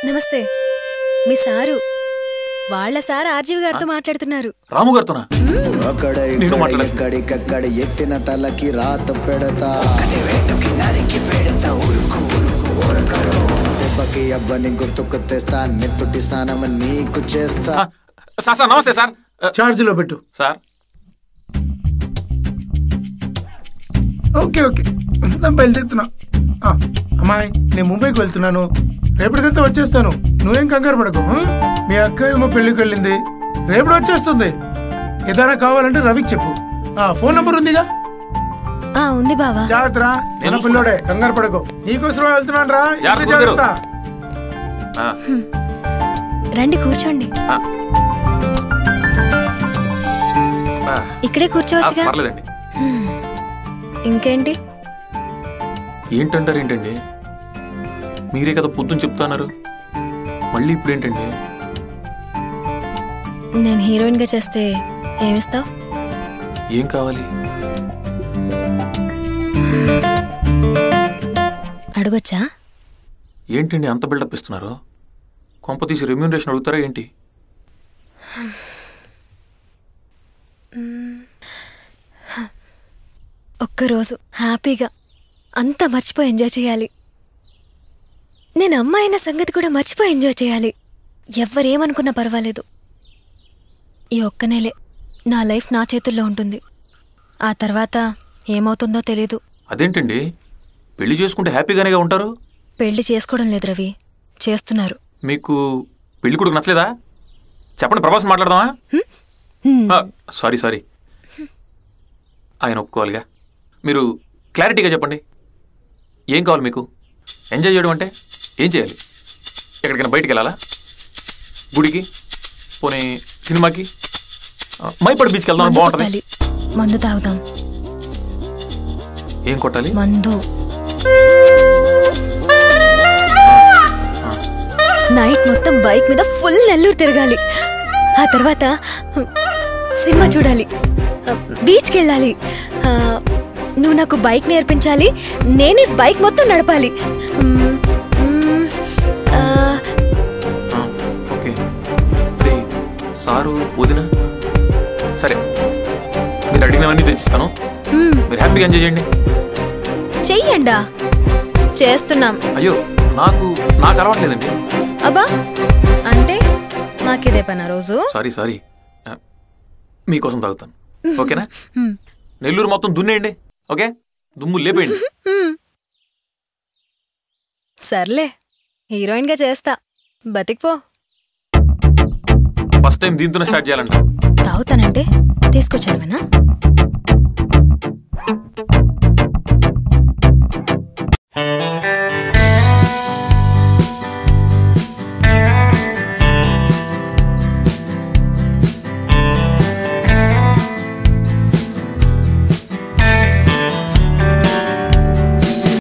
నమస్తే మీ సారు వాళ్ళ సార్ ఆర్జీవి గారితో మాట్లాడుతున్నారు రాము గారితోనా అక్కడ నేను ఇక్కడ మాట్లాడను. ఎక్కడికక్కడ ఎత్తిన తలకి రాత పెడతా నరికి పెడతా ఉరుకు ఉరుకు ఉరకరు దెబ్బకి అబ్బని గుర్తుకు తెస్తా నెత్తుటి స్నానం నీకు చేస్తా ఆ, సార్ సార్ నమస్తే సార్ ఆ, ఛార్జీలో పెట్టు సార్ ఓకే ఓకే నేను బయలుదేరుతున్నా ఆ, అమ్మాయి నేను ముంబైకి వెళ్తున్నాను రేపటికంతా వచ్చేస్తాను నువ్వేం కంగారు పడకు ఆ? మీ అక్క ఏమో పెళ్లికి వెళ్ళింది రేపటి వచ్చేస్తుంది ఏదైనా కావాలంటే రవికి చెప్పు ఆ ఫోన్ నంబర్ ఉందిగా ఆ ఉంది బావా జాగ్రత్త రా నేను నేను పిల్లోడే కంగారు పడకు నీకోసమే వెళ్తున్నాను రా జాగ్రత్త, ఇంటి జాగ్రత్త ఆ, రండి కూర్చోండి ఆ. ఆ, ఇక్కడే ఆ, కూర్చోవచ్చుగా పర్లేదండి హ్మ్. ఇంకేంటి ఏంటంటారు ఏంటండి మీరే కదా పొద్దున్న చెప్తున్నారు మళ్ళీ ఇప్పుడు ఏంటండి నేను హీరోయిన్ గా చేస్తే ఏమిస్తావు ఏం కావాలి అడగొచ్చా ఏంటండి అంత బిల్డప్ ఇస్తున్నారు కొంప తీసి రెమ్యూనరేషన్ అడుగుతారా ఏంటి ఒక్కరోజు హ్యాపీగా అంతా మర్చిపోయి ఎంజాయ్ చేయాలి నేను అమ్మాయి అయిన సంగతి కూడా మర్చిపోయి ఎంజాయ్ చేయాలి ఎవ్వరేమనుకున్నా పర్వాలేదు ఈ ఒక్క నెలే నా లైఫ్ నా చేతుల్లో ఉంటుంది ఆ తర్వాత ఏమవుతుందో తెలీదు అదేంటండి పెళ్లి చేసుకుంటే హ్యాపీగానేగా ఉంటారు పెళ్లి చేసుకోవడం లేదు రవి చేస్తున్నారు మీకు పెళ్లి కొడుకు నచ్చలేదా చెప్పండి ప్రభాస్ మాట్లాడదామా హ్మ్. ఆ, సారీ సారీ ఆయన ఒప్పుకోవాలిగా మీరు క్లారిటీగా చెప్పండి ఏం కావాలి మీకు ఎంజాయ్ చేయడం అంటే ఏం చేయాలి ఎక్కడికైనా బయటికి వెళ్ళాలా గుడికి పోనీ సినిమాకి ఆ, మైపడి బీచ్కి వెళ్దాం మందు బాగుంటుంది కొట్టాలి మందు తాగుదాం ఏం కొట్టాలి మందు నైట్ మొత్తం బైక్ మీద ఫుల్ నెల్లూరు తిరగాలి ఆ తర్వాత హ్మ్, సినిమా చూడాలి ఆ, బీచ్కి వెళ్ళాలి ఆ, నువ్వు నాకు బైక్ నేర్పించాలి నేనే బైక్ మొత్తం నడపాలి మ్మ్, మ్మ్, ఆ, ఆ, ఓకే మరి సారు వదిన సరే మీరు అడిగినవన్నీ తెచ్చిస్తాను మ్మ్, మీరు హ్యాపీగా ఎంజాయ్ చేయండి చెయ్యండా చేస్తున్నాం అయ్యో నాకు నాకు అలవాట్లేదండి అబ్బా అంటే మాకిదే పనా రోజు సారీ సారీ ఆ, మీకోసం తాగుతాను ఓకేనా మ్మ్. నెల్లూరు మొత్తం దున్నేయండి ఓకే దుమ్ము లేపేయండి సర్లే హీరోయిన్ గా చేస్తా బతికిపో ఫస్ట్ టైం దీంతోనే స్టార్ట్ చేయాలంట తాగుతానంటే తీసుకొచ్చాడువేనా